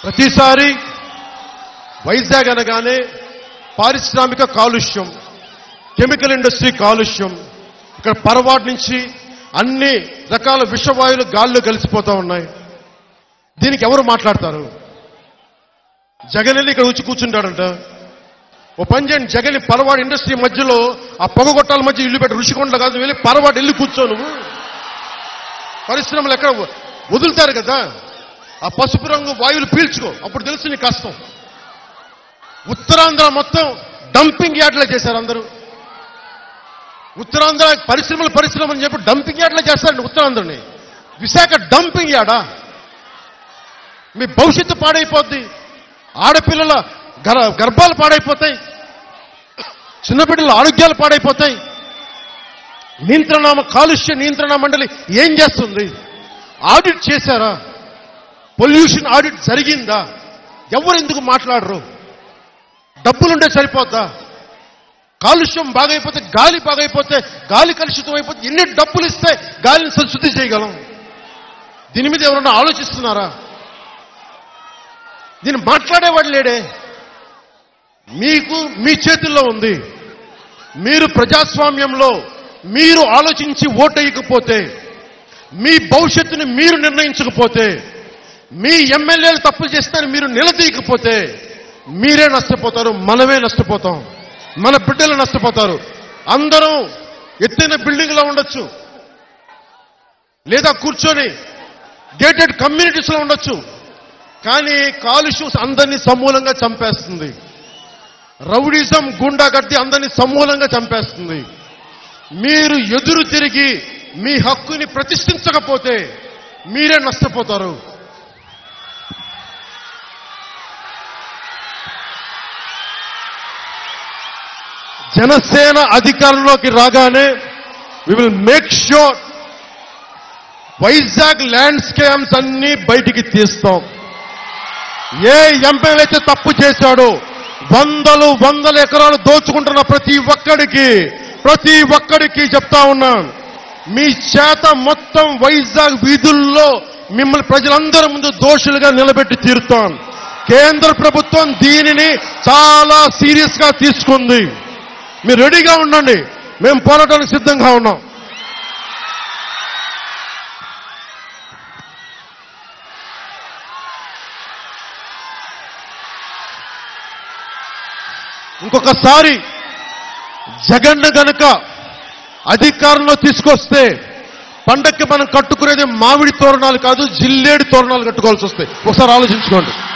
ప్రతిసారి వైజాగ్ అనగానే పారిశ్రామిక కాలుష్యం కెమికల్ ఇండస్ట్రీ కాలుష్యం ఇక్కడ పరవాడు నుంచి అన్ని రకాల విషవాయువులు గాల్లో కలిసిపోతా ఉన్నాయి దీనికి ఎవరు మాట్లాడతారు జగన్ వెళ్ళి ఇక్కడ వచ్చి కూర్చుంటాడంట ఓ పని చేయండి జగన్ ఈ పరవాడు ఇండస్ట్రీ మధ్యలో ఆ పొగగొట్టాల మధ్య ఇల్లు పెట్టి ఋషికొండ కాదు వెళ్ళి పరవాడు వెళ్ళి కూర్చో నువ్వు పరిశ్రమలు ఎక్కడ వ- వదులుతారు కదా ఆ పసుపు రంగు వాయువులు పీల్చుకో అప్పుడు తెలుసు నీ కష్టం ఉత్తరాంధ్ర మొత్తం డంపింగ్ యార్డ్లే చేశారు అందరూ ఉత్తరాంధ్ర పరిశ్రమలు పరిశ్రమలు అని చెప్పి డంపింగ్ యార్డ్లే చేస్తారండి ఉత్తరాంధ్రని విశాఖ డంపింగ్ యార్డా మీ భవిష్యత్తు పాడైపోద్ది ఆడపిల్లల గర్ గర్భాలు పాడైపోతాయి చిన్నపిల్లల ఆరోగ్యాలు పాడైపోతాయి నియంత్రణ కాలుష్య నియంత్రణ మండలి ఏం చేస్తుంది ఆడిట్ చేశారా పొల్యూషన్ ఆడిట్ జరిగిందా ఎవరు ఎందుకు మాట్లాడరు డబ్బులుంటే సరిపోద్దా కాలుష్యం బాగైపోతే గాలి బాగైపోతే గాలి కలుషితం అయిపోతే ఎన్ని డబ్బులు ఇస్తే గాలిని శు- శుద్ధి చేయగలం దీని మీద ఎవరన్నా ఆలోచిస్తున్నారా దీన్ని మాట్లాడేవాడు లేడే మీకు మీ చేతుల్లో ఉంది మీరు ప్రజాస్వామ్యంలో మీరు ఆలోచించి ఓటేయకపోతే మీ భవిష్యత్తుని మీరు నిర్ణయించకపోతే మీ ఎమ్మెల్యేలు తప్పు చేస్తారని మీరు నిలదీయకపోతే మీరే నష్టపోతారు మనమే నష్టపోతాం మన బిడ్డలు నష్టపోతారు అందరం ఎత్తైన బిల్డింగ్లో ఉండొచ్చు లేదా కూర్చొని గేటెడ్ కమ్యూనిటీస్ లో ఉండొచ్చు కానీ కాలుష్యం అందరినీ సమూలంగా చంపేస్తుంది రౌడిజం గుండాగడ్డి అందరినీ సమూలంగా చంపేస్తుంది మీరు ఎదురు తిరిగి మీ హక్కుని ప్రతిష్ఠించకపోతే మీరే నష్టపోతారు జనసేన అధికారంలోకి రాగానే we will make sure Vizag landscapes అన్ని బయటికి తీస్తాం ఏ ఎంపీలు అయితే తప్పు చేశాడో వందలు వందల ఎకరాలు దోచుకుంటున్న ప్రతి ఒక్కడికి ప్రతి ఒక్కడికి చెప్తా ఉన్నాను మీ చేత మొత్తం వైజాగ్ వీధుల్లో మిమ్మల్ని ప్రజలందరి ముందు దోషులుగా నిలబెట్టి తీరుతాం కేంద్ర ప్రభుత్వం దీనిని చాలా సీరియస్ గా తీసుకుంది మీరు రెడీగా ఉండండి మేము పోరాటానికి సిద్ధంగా ఉన్నాం ఇంకొకసారి జగన్ గనక అధికారంలో తీసుకొస్తే పండక్కి మనం కట్టుకునేది మామిడి తోరణాలు కాదు జిల్లేడు తోరణాలు కట్టుకోవాల్సి వస్తాయి ఒకసారి ఆలోచించుకోండి